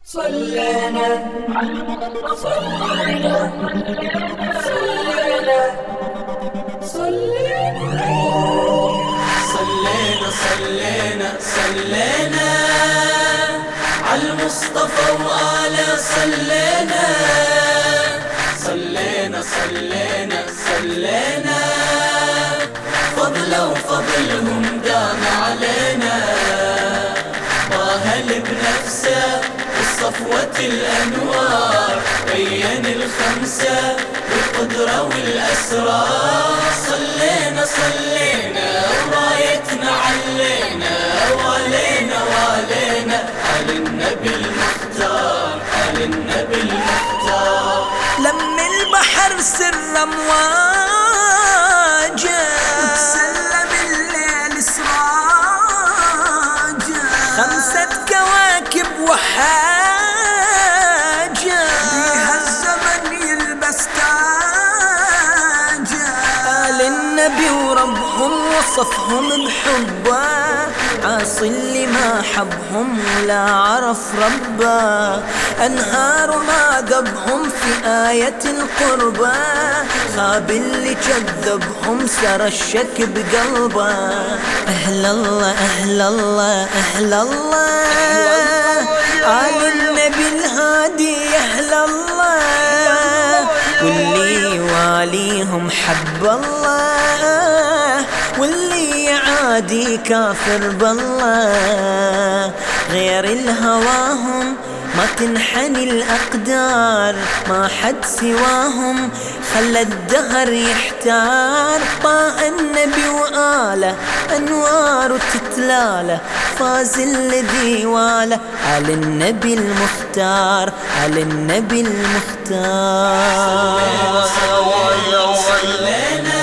صلينا صلينا صلينا صلينا صلينا صلينا صلينا عالمصطفى وآله صلينا صلينا صلينا صلينا فضله وفضلهم دام علينا واهل بنفسه صفوة الأنوار بين الخمسة بالقدرة والأسرار صلينا صلينا ورايتنا علينا والينا والينا على النبي المختار على النبي المختار لم البحر سر امواجه وتسلم الليل سراجه خمسة كواكب وحاجه بيها الزمن يلبس تاجه آل النبي وربهم وصفهم بحبه عاصي اللي ما حبهم ولا عرف ربه أنهار ما ذبهم في آية القربة خاب اللي كذبهم سر الشك بقلبه أهل الله أهل الله أهل الله آل النبي الهادي أهل الله واللي يواليهم حب الله واللي يعادي كافر بالله غير الهواهم ما تنحني الأقدار ما حد سواهم خلى الدهر يحتار طاء النبي وآله أنوار تتلاله فاز الذي واله على النبي المختار على النبي المختار صلينا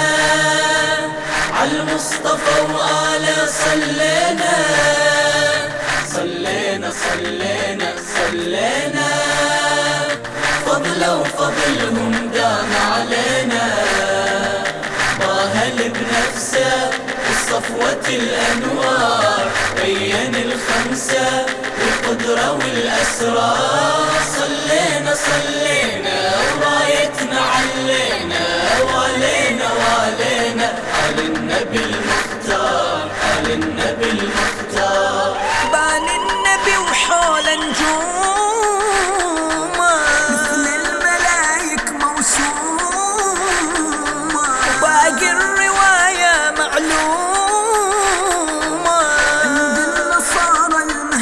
عالمصطفى وآله صلينا صلينا صلينا صلينا فضله وفضلهم دام علينا واهل بنفسه الصفوة الأنوار بين الخمسة بالقدرة والأسرار صلينا صلينا ورايتنا علينا والينا والينا على النبي المختار على النبي المختار بان النبي وحول نجومه مثل الملايك موسومة باقي الرواية معلومة عند النصارى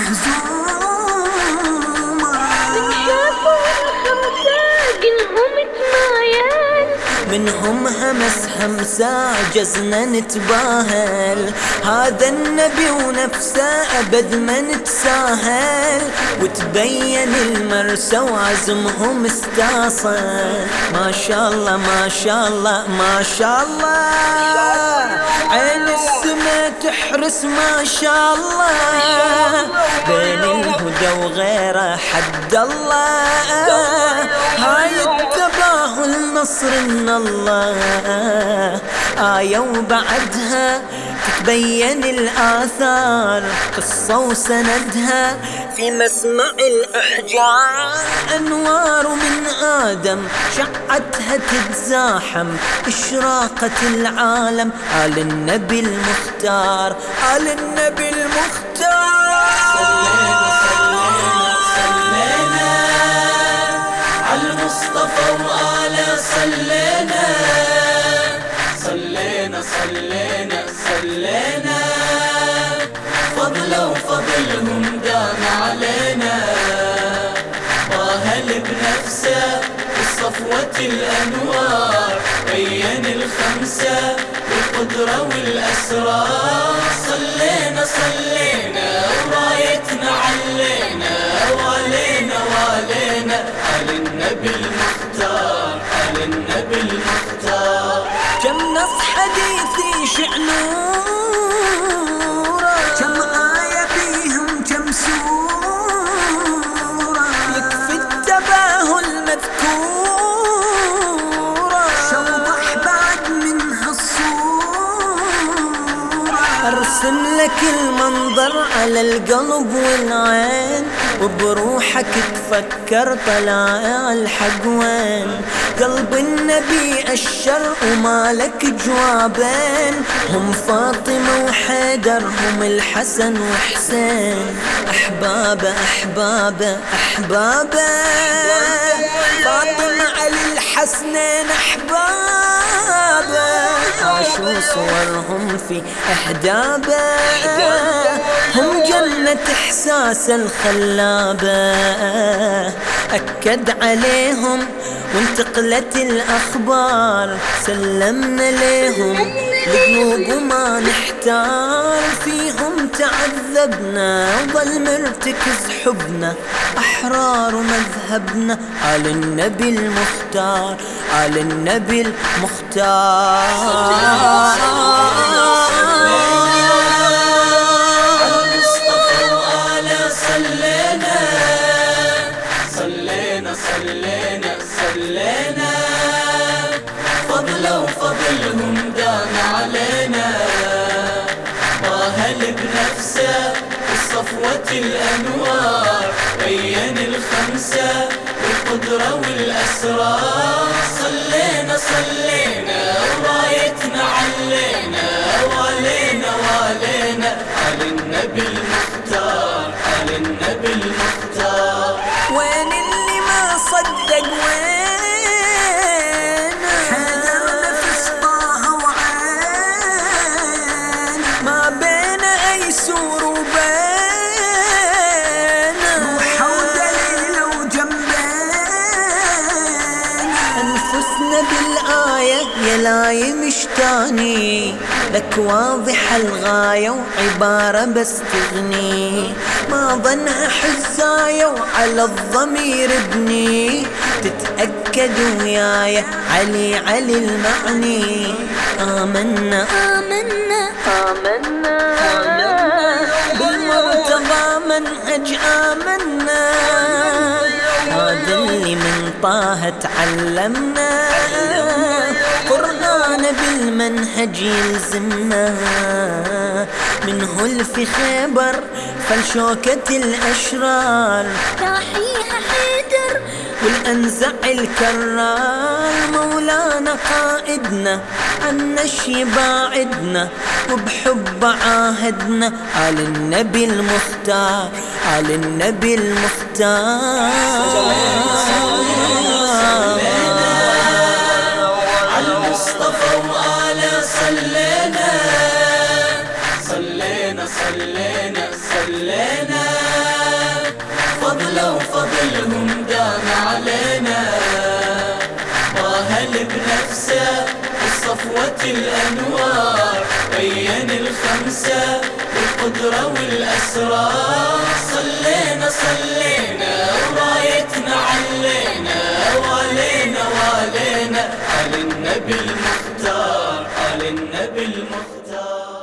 المهزومة شافوا الخمسة قلهم تمايل منهم همس همسة عجزنا نتباهل هذا النبي ونفسه أبد ما نتساهل وتبين المرسى وعزمهم استاصل ما شاء الله ما شاء الله ما شاء الله عين السما تحرس ما شاء الله بين الهدى وغيره حد الله هاي التباهل نصر من الله آية وبعدها تتبين الآثار قصة وسندها في مسمع الأحجار أنوار من آدم شعتها تتزاحم إشراقة العالم آل النبي المختار آل النبي المختار صلينا عالمصطفى وآله صلينا صلينا صلينا صلينا فضله وفضلهم دام علينا واهل بنفسه الصفوة الأنوار بين الخمسة بالقدرة والأسرار صلينا صلينا ورايتنا علينا والينا والينا على النبي المختار على النبي المختار كم نص حديثي شعنورة كم آية بيهم كم سورة يكفي التباهل مذكورة شوضح بعد منها الصورة أرسم لك المنظر على القلب والعين وبروحك تفكر طلائع الحق وين قلب النبي الشر ومالك جوابين هم فاطمة وحيدر هم الحسن وحسين أحبابه أحبابه أحبابه فاطمة علي الحسنين أحبابه عاشوا صورهم في أحدابه هم جنة إحساس الخلابة أكد عليهم وانتقلت الأخبار سلمنا ليهم القلوب وما نحتار فيهم تعذبنا وظل مرتكز حبنا أحرار ومذهبنا على النبي المختار على النبي المختار المصطفى وآله صلينا صلينا صلينا صلينا فضله وفضلهم دام علينا واهل بنفسه الصفوة الأنوار بين الخمسة والقدرة والأسرار صلينا صلينا ورايتنا علينا والينا والينا على النبي المختار على النبي المختار وين اللي ما صدق وين حذر نفس طه وعين ما بين ايسور وبين روحه ودليل وجنبين انفسنا بالايه يا لايم اشتاني لك واضحة الغاية وعبارة بس تغني ما ظنها حزاية وعلى الضمير ابني تتأكد وياي علي علي المعني آمنا آمنا آمنا بالمرتضى منهج آمنا هذا اللي من طه تعلمنا قرآن بالمنهج يلزمنا منه الفي خيبر فلشوكة الأشرار راحيها حيدر والأنزع الكرار مولانا قائدنا عنا يباعدنا وبحب عاهدنا على النبي المختار على النبي المختار على المصطفى وآله صلينا صلينا صلينا صلينا فضله وفضلهم دام علينا واهل بنفسه الصفوة الأنوار بين الخمسة والقدرة والأسرار صلينا صلينا ورايتنا علينا والينا والينا على النبي المختار على النبي المختار